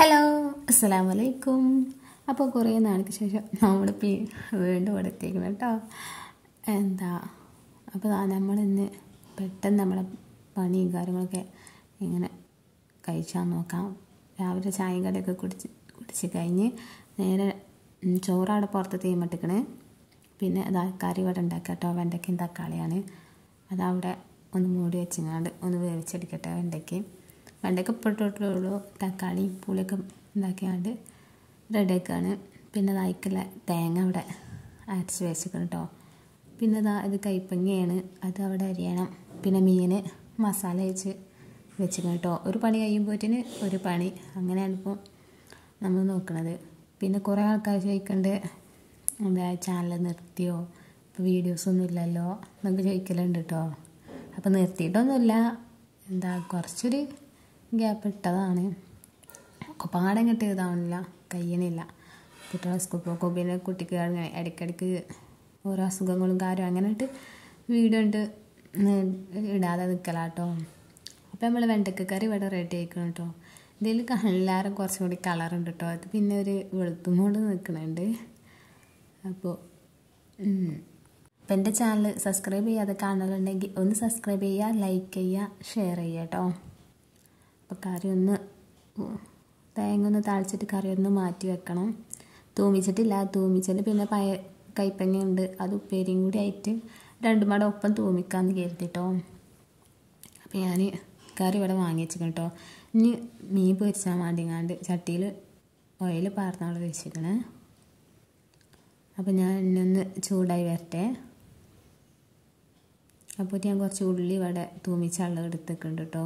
hello അസ്സലാം വലൈക്കും അപ്പോൾ കുറേ നാൾക്ക് ശേഷം നമ്മളിപ്പോൾ ഈ വീണ്ടും ഇവിടെ എത്തിക്കണം കേട്ടോ എന്താ അപ്പോൾ നമ്മളിന്ന് പെട്ടെന്ന് നമ്മളെ പണിയും കാര്യങ്ങളൊക്കെ ഇങ്ങനെ കഴിച്ചാൽ നോക്കാം രാവിലെ ചായയും കടയൊക്കെ കുടിച്ച് കുടിച്ച് കഴിഞ്ഞ് നേരെ ഉം, ചോറവിടെ പുറത്ത് തീമട്ടിക്കണ് പിന്നെ അതാ കറി ഇവിടെ ഉണ്ടാക്കുക കേട്ടോ വെണ്ടയ്ക്കയും തക്കാളിയാണ് അതവിടെ ഒന്ന് മൂടി വെച്ചിങ്ങാണ്ട് ഒന്ന് വേവിച്ചെടുക്കട്ടെ വെണ്ടയ്ക്ക് വെണ്ടയ്ക്ക് ഇപ്പോഴുള്ളൂ തക്കാളി പുളിയൊക്കെ ഉണ്ടാക്കിയാണ്ട് റെഡിയാക്കുകയാണ് പിന്നെ അതായിക്കുള്ള തേങ്ങ അവിടെ അരച്ച് വെച്ചിക്കണം കേട്ടോ പിന്നെ ഇതാ ഇത് കൈപ്പങ്ങയാണ് അത് അവിടെ അരിയണം പിന്നെ മീൻ മസാല വെച്ച് വെച്ചിക്കണം കേട്ടോ ഒരു പണി കഴിയുമ്പോഴത്തേന് ഒരു പണി അങ്ങനെയാണ് ഇപ്പോൾ നമ്മൾ നോക്കണത് പിന്നെ കുറേ ആൾക്കാർ ചോദിക്കണ്ട് എന്താ ചാനൽ നിർത്തിയോ ഇപ്പോൾ വീഡിയോസൊന്നും ഇല്ലല്ലോ എന്നൊക്കെ ചോദിക്കലുണ്ട് കേട്ടോ അപ്പോൾ നിർത്തിയിട്ടൊന്നുമില്ല എന്താ കുറച്ചൊരു ഗ്യാപ്പ് ഇട്ടതാണ് ഒക്കെ പാടം കിട്ടി ഇതാവണില്ല കഴിയണില്ല കുട്ടികളെ സ്കൂൾ പോക്കും പിന്നെ കുട്ടിക്ക് അങ്ങനെ ഇടയ്ക്കിടയ്ക്ക് ഓരോ അസുഖങ്ങളും കാര്യം അങ്ങനെ ഇട്ട് വീഡിയോ ഉണ്ട് ഇടാതെ നിൽക്കലാട്ടോ അപ്പോൾ നമ്മൾ വെണ്ടക്ക കറി ഇവിടെ റെഡി ആയിക്കണം കേട്ടോ ഇതിൽ എല്ലാവരും കുറച്ചും കൂടി കളറുണ്ട് കേട്ടോ അത് പിന്നെ ഒരു വെളുത്തും കൊണ്ട് നിൽക്കുന്നുണ്ട് അപ്പോൾ അപ്പം എൻ്റെ ചാനൽ സബ്സ്ക്രൈബ് ചെയ്യാതെ കാണലുണ്ടെങ്കിൽ ഒന്ന് സബ്സ്ക്രൈബ് ചെയ്യുക ലൈക്ക് ചെയ്യുക ഷെയർ ചെയ്യുക കേട്ടോ അപ്പോൾ കറി ഒന്ന് ഉ- തേങ്ങ ഒന്ന് താളിച്ചിട്ട് കറി ഒന്ന് മാറ്റി വെക്കണം തൂമിച്ചിട്ടില്ല തൂമിച്ചിട്ട് പിന്നെ പയ കൈപ്പങ്ങയുണ്ട് അത് ഉപ്പേരിയും കൂടി ആയിട്ട് രണ്ടും പാടെ ഒപ്പം തൂമിക്കാമെന്ന് കരുതിട്ടോ അപ്പോൾ ഞാൻ കറി ഇവിടെ വാങ്ങി വെച്ചിരിക്കണം കേട്ടോ ഇനി മീൻ പൊരിച്ചാൽ വേണ്ടിങ്ങാണ്ട് ചട്ടിയിൽ ഓയിൽ പാർന്നവിടെ വെച്ചിരിക്കണേ അപ്പോൾ ഞാൻ ഇന്നൊന്ന് ചൂടായി വരട്ടെ അപ്പോൾ ഞാൻ കുറച്ച് ഉള്ളി ഇവിടെ തൂമിച്ച വെള്ളം എടുത്തിട്ടുണ്ട് കേട്ടോ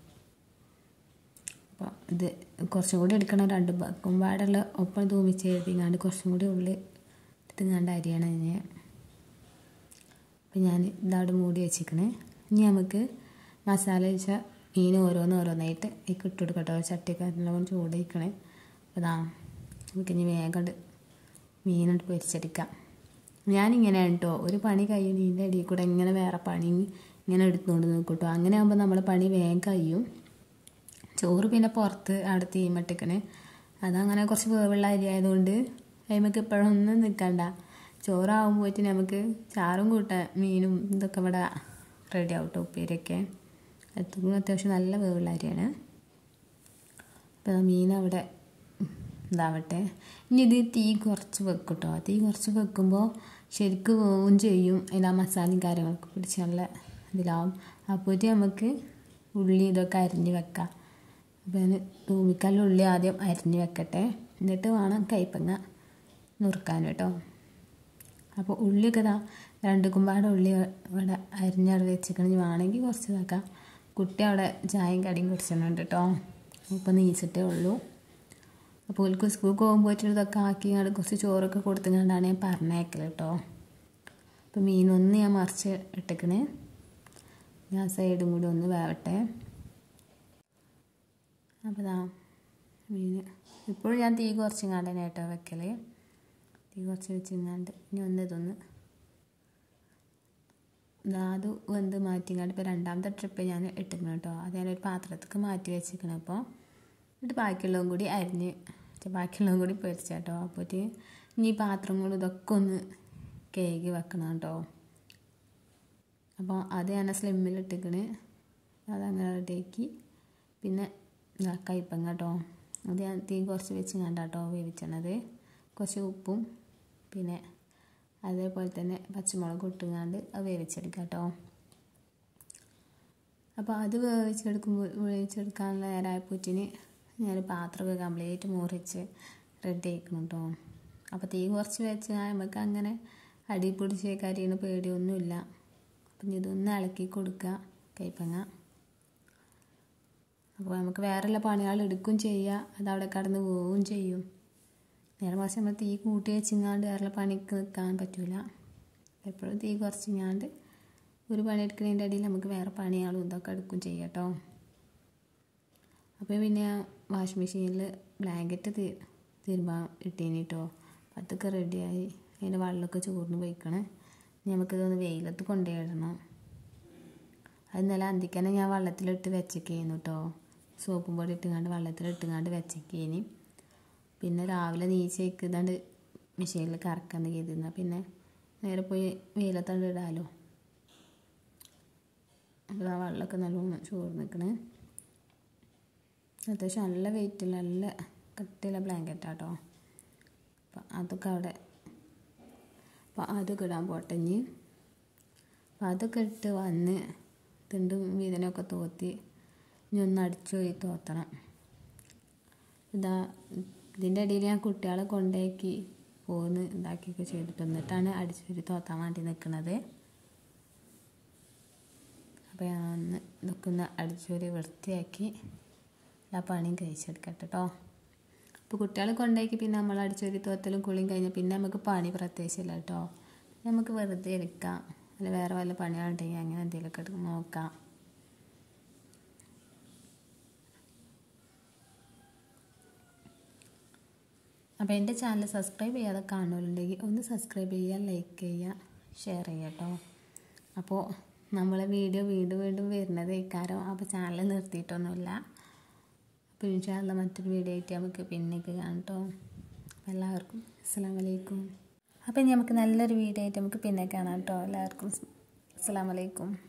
അപ്പോൾ ഇത് കുറച്ചും കൂടി എടുക്കണം രണ്ട് പാടുള്ള ഒപ്പം തൂമിച്ച് എഴുതിങ്ങാണ്ട് കുറച്ചും കൂടി ഉള്ളി എടുത്തുങ്ങാണ്ട് അരിയണം ഞാൻ അപ്പം ഞാൻ ഇതവിടെ മൂടി വെച്ചിരിക്കണേ ഇനി നമുക്ക് മസാല വെച്ച മീൻ ഓരോന്ന് ഓരോന്നായിട്ട് ഈ ഇട്ട് കൊടുക്കട്ടോ ചട്ടിയൊക്കെ നല്ലോണം ചൂടിക്കണേ അപ്പോൾ ഇതാ നമുക്ക് ഇനി വേഗം മീനിട്ട് പൊരിച്ചെടുക്കാം ഞാനിങ്ങനെയാണ് കേട്ടോ ഒരു പണി കഴിയുന്നതിൻ്റെ ഇടയിൽ കൂടെ ഇങ്ങനെ വേറെ പണി ഇങ്ങനെ എടുത്തുകൊണ്ട് നിൽക്കും കേട്ടോ അങ്ങനെ ആകുമ്പോൾ നമ്മളെ പണി വേഗം കഴിയും ചോറ് പിന്നെ പുറത്ത് അവിടെ തീമട്ടിക്കണേ അതങ്ങനെ കുറച്ച് വേവുള്ള അരി ആയതുകൊണ്ട് അതിമക്ക് ഇപ്പോഴൊന്നും നിൽക്കണ്ട ചോറാകുമ്പോഴത്തേന് നമുക്ക് ചാറും കൂട്ടാൻ മീനും ഇതൊക്കെ ഇവിടെ റെഡി ആവും കേട്ടോ ഉപ്പേരിയൊക്കെ എത്തുമ്പോൾ അത്യാവശ്യം നല്ല വേവുള്ള അരിയാണ് അപ്പോൾ മീൻ അവിടെ ഇതാവട്ടെ ഇനി ഇത് തീ കുറച്ച് വെക്കും കേട്ടോ തീ കുറച്ച് വെക്കുമ്പോൾ ശരിക്കും വേവും ചെയ്യും അതിൽ ആ മസാലയും കാര്യങ്ങളൊക്കെ പിടിച്ച് നല്ല ഇതിലാവും അപ്പോഴത്തെ നമുക്ക് ഉള്ളി ഇതൊക്കെ അരിഞ്ഞ് വെക്കാം അപ്പോൾ ഞാൻ തൂമിക്കാനുള്ള ഉള്ളി ആദ്യം അരിഞ്ഞ് വെക്കട്ടെ എന്നിട്ട് വേണം കൈപ്പങ്ങ നുറുക്കാൻ കേട്ടോ അപ്പോൾ ഉള്ളിയൊക്കെ ഇതാ രണ്ട് കുമ്പാട് ഉള്ളി ഇവിടെ അരിഞ്ഞവിടെ വെച്ചിക്കണമെങ്കിൽ വേണമെങ്കിൽ കുറച്ച് ഇതാക്കാം കുട്ടി അവിടെ ചായയും കടിയും കുടിച്ചിട്ടുണ്ട് കേട്ടോ ഇപ്പോൾ നീച്ചിട്ടേ ഉള്ളൂ അപ്പോൾ ഓൾക്ക് സ്കൂളിൽ പോകുമ്പോഴത്തേനും ഇതൊക്കെ ആക്കി അവിടെ കുറച്ച് ചോറൊക്കെ കൊടുത്തുകൊണ്ടാണ് ഞാൻ പറഞ്ഞേക്കൽ കേട്ടോ അപ്പോൾ മീനൊന്ന് ഞാൻ മറിച്ച് ഇട്ടേക്കണേ ഞാൻ സൈഡും കൂടി ഒന്ന് വേവട്ടെ അപ്പോൾ ഇതാ മീൻ ഇപ്പോഴും ഞാൻ തീ കുറച്ചിങ്ങാണ്ട് തന്നെ കേട്ടോ വെക്കൽ തീ കുറച്ച് വെച്ചിങ്ങാണ്ട് ഇനി ഒന്ന് ഇതൊന്ന് ഇതാ അത് വെന്ത് മാറ്റിങ്ങാണ്ട് ഇപ്പോൾ രണ്ടാമത്തെ ട്രിപ്പ് ഞാൻ ഇട്ടിരുന്നു കേട്ടോ അത് ഞാനൊരു പാത്രത്തേക്ക് മാറ്റി വെച്ചിരിക്കണം അപ്പോൾ എന്നിട്ട് ബാക്കിയുള്ളതും കൂടി അരിഞ്ഞ് ചെ- ബാക്കിയുള്ളതും കൂടി പൊരിച്ച കേട്ടോ അപ്പോഴത്തേക്ക് ഇനി പാത്രങ്ങളും ഇതൊക്കെ ഒന്ന് കേക്ക് വെക്കണം കേട്ടോ അപ്പോൾ അത് ഞാൻ സ്ലിമ്മിൽ ഇട്ടിക്കണ് അതങ്ങനെ റെഡിയാക്കി പിന്നെ ഇതാ കയ്പ്പങ്ങ കേട്ടോ അത് ഞാൻ തീ കുറച്ച് വെച്ച് കണ്ടാട്ടോ വേവിച്ചണത് കുറച്ച് ഉപ്പും പിന്നെ അതേപോലെ തന്നെ പച്ചമുളക് ഇട്ടുങ്ങാണ്ട് അത് വേവിച്ചെടുക്കാം കേട്ടോ അപ്പോൾ അത് വേവിച്ചെടുക്കുമ്പോൾ വേവിച്ചെടുക്കാനുള്ള നേരമായപ്പോറ്റിന് ഞാൻ പാത്രമൊക്കെ കംപ്ലീറ്റ് മുറിച്ച് റെഡി ആക്കണം കേട്ടോ അപ്പോൾ തീ കുറച്ച് വെച്ച് നമുക്ക് അങ്ങനെ അടി പിടിച്ച് കരിയണ പേടിയൊന്നുമില്ല അപ്പം ഇതൊന്ന് ഇളക്കി കൊടുക്കുക കൈപ്പങ്ങ അപ്പോൾ നമുക്ക് വേറെയുള്ള പണികൾ എടുക്കും ചെയ്യുക അതവിടെ കടന്ന് പോവുകയും ചെയ്യും നേരെ മറിച്ച് നമ്മൾ തീ കൂട്ടി വെച്ചിങ്ങാണ്ട് വേറെ പണിക്ക് നിൽക്കാൻ പറ്റില്ല എപ്പോഴും തീ കുറച്ചിങ്ങാണ്ട് ഒരു പണി എടുക്കുന്നതിൻ്റെ ഇടയിൽ നമുക്ക് വേറെ പണികളും ഇതൊക്കെ എടുക്കും ചെയ്യാം കേട്ടോ അപ്പോൾ പിന്നെ വാഷിംഗ് മെഷീനിൽ ബ്ലാങ്കറ്റ് തീ തിരുമ്പാൻ ഇട്ടീനി കേട്ടോ അതൊക്കെ റെഡിയായി അതിൻ്റെ വെള്ളമൊക്കെ ചോർന്ന് പോയിക്കണേ ഇനി നമുക്കിതൊന്ന് വെയിലത്ത് കൊണ്ടുപോയിടണം അത് ഇന്നലെ അന്തിക്കന്നെ ഞാൻ വെള്ളത്തിലിട്ട് വെച്ചേക്കായിരുന്നു കേട്ടോ സോപ്പും പൊടി ഇട്ടുങ്ങാണ്ട് വെള്ളത്തിൽ ഇട്ടുങ്ങാണ്ട് വെച്ചേക്കേനി പിന്നെ രാവിലെ നീച്ചേക്ക് ഇതാണ്ട് മെഷീനിൽ കറക്കാൻ കരുതുന്ന പിന്നെ നേരെ പോയി വെയിലത്താണ്ട് ഇടാലോ അപ്പോൾ ആ വെള്ളമൊക്കെ നല്ലോണം ചോറ് നിൽക്കണേ അത്യാവശ്യം നല്ല വെയിറ്റില്ല നല്ല കട്ടിയുള്ള ബ്ലാങ്കറ്റാട്ടോ അപ്പം അതൊക്കെ അവിടെ അപ്പം അതൊക്കെ ഇടാൻ പോട്ടഞ്ഞ് അപ്പം അതൊക്കെ ഇട്ട് വന്ന് തിണ്ടും വീതനൊക്കെ തോത്തി ഇനി ഒന്ന് അടിച്ചു പോയി തോത്തണം ഇതാ ഇതിൻ്റെ ഇടയിൽ ഞാൻ കുട്ടികളെ കൊണ്ടാക്കി പോന്ന് ഇതാക്കിയൊക്കെ ചെയ്തിട്ട് എന്നിട്ടാണ് അടിച്ചുവരി തോത്താൻ വേണ്ടി നിൽക്കുന്നത് അപ്പോൾ ഞാൻ ഒന്ന് ഇതൊക്കെ ഒന്ന് അടിച്ചുവരി വൃത്തിയാക്കി എല്ലാ പണിയും കഴിച്ചെടുക്കട്ടെ കേട്ടോ അപ്പോൾ കുട്ടികളെ കൊണ്ടാക്കി പിന്നെ നമ്മൾ അടിച്ചുവരി തോത്തലും കുളിയും കഴിഞ്ഞാൽ പിന്നെ നമുക്ക് പണി പ്രത്യേകിച്ചില്ല കേട്ടോ നമുക്ക് വെറുതെ ഇരിക്കാം അല്ല വേറെ വല്ല പണികളുണ്ടെങ്കിൽ അങ്ങനെ എന്തെങ്കിലുമൊക്കെ എടുത്ത് നോക്കാം അപ്പോൾ എൻ്റെ ചാനൽ സബ്സ്ക്രൈബ് ചെയ്യാതെ കാണുന്നുണ്ടെങ്കിൽ ഒന്ന് സബ്സ്ക്രൈബ് ചെയ്യുക ലൈക്ക് ചെയ്യുക ഷെയർ ചെയ്യുക കേട്ടോ അപ്പോൾ നമ്മളെ വീഡിയോ വീണ്ടും വീണ്ടും വരുന്നത് ഇക്കാരം അപ്പോൾ ചാനൽ നിർത്തിയിട്ടൊന്നുമില്ല അപ്പോൾ ഇൻഷാല്ല മറ്റൊരു വീഡിയോ ആയിട്ട് നമുക്ക് പിന്നേക്ക് കാണാം കേട്ടോ അപ്പോൾ എല്ലാവർക്കും അസ്സാം വലൈക്കും അപ്പോൾ ഇനി നമുക്ക് നല്ലൊരു വീഡിയോ ആയിട്ട് നമുക്ക് പിന്നെ കാണാം കേട്ടോ എല്ലാവർക്കും അസ്സാം വലൈക്കും